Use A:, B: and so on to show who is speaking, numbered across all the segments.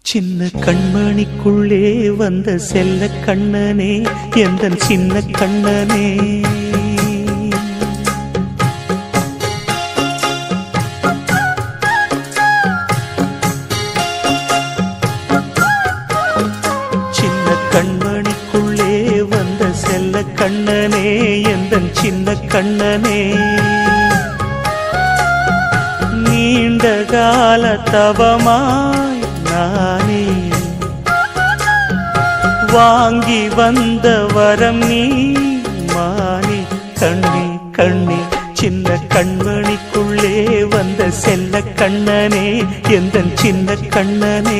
A: சின்ன கண்மணிக்குள்ளே வந்த செல்ல கண்ணனே எந்தன் சின்ன கண்ணனே சின்ன கண்மணிக்குள்ளே வந்த செல்ல கண்ணனே எந்தன் சின்ன கண்ணனே நீண்ட கால தவமாய் நானே வாங்கி வந்த வரம் நீ மானே கண்ணே கண்ணே சின்ன கண்மணிக்குள்ளே வந்த செல்ல கண்ணனே எந்தன் சின்ன கண்ணனே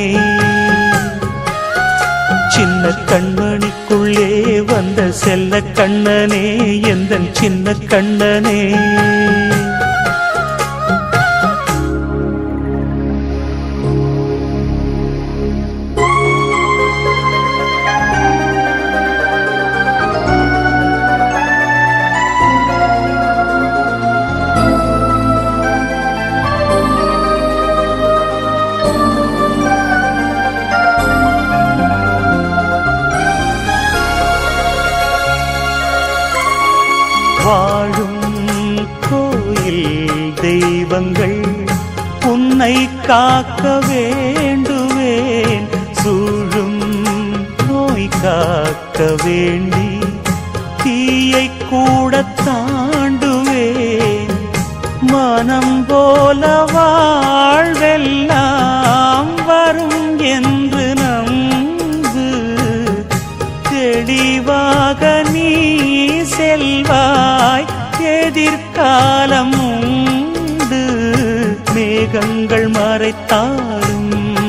A: சின்ன கண்மணிக்குள்ளே வந்த செல்ல கண்ணனே எந்தன் சின்ன கண்ணனே வாழும் கோயில் தெய்வங்கள் உன்னை காக்க வேண்டுவேன் சூழும் நோய் காக்க வேண்டி தீயை கூட தாண்டுவேன் மனம் போல வாழ்வெல்லாம் வரும் என்று நம்பு தெளிவாக நீ செல்வாய் எதிர்காலம் உண்டு மேகங்கள் மறைத்தாலும்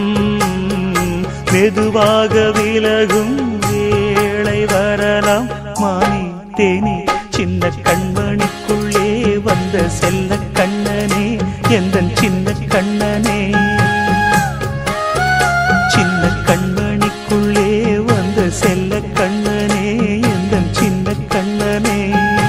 A: மெதுவாக விலகும் வேளை வரலாம் மானே தேனே சின்ன கண்மணிக்குள்ளே வந்த செல்ல கண்ணனே எந்தன் சின்ன கண்ணனே சின்ன கண்மணிக்குள்ளே வந்த செல்ல கண்ணனே எந்தன் சின்ன கண்ணனே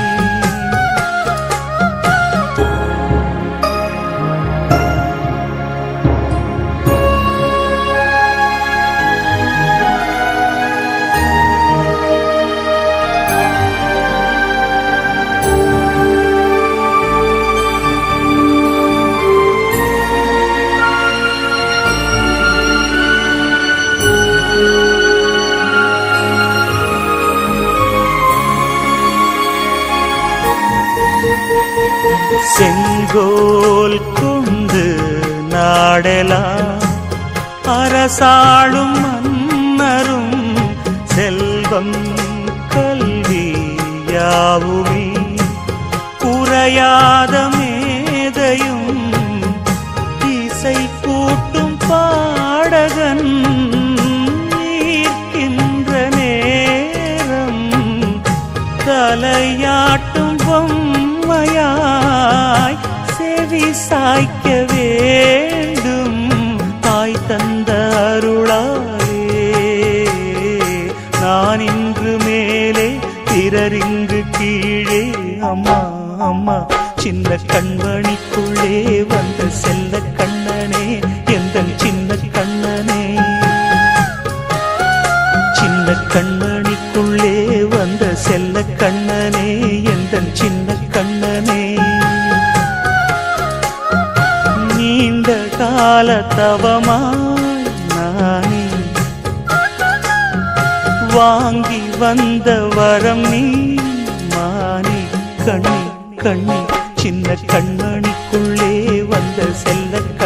A: செங்கோல் கொண்டு நாடலாம் அரசாளும் மன்னரும் செல்வம் கல்வி யாவுமே குறையாத மேதையும் இசை கூட்டும் பாடகன் ஈர்க்கின்ற நேரம் தலையாட்டும் பொம்மையாய் செவி சாய்க்க வேண்டும் தாய் தந்த அருளாலே நான் இன்று மேலே பிறரிங்கு கீழே அம்மா அம்மா சின்ன கண்மணிக்குள்ளே வந்த செல்ல கண்ணனே எந்தன் சின்ன கண்ணனே சின்ன கண்மணிக்குள்ளே வந்த செல்ல கண்ணனே எந்தன் சின்ன கண்ணனே நீண்ட கால தவமாய் நானே வாங்கி வந்த வரம் நீ மானே கண்ணே கண்ணே சின்ன கண்மணிக்குள்ளே வந்த செல்ல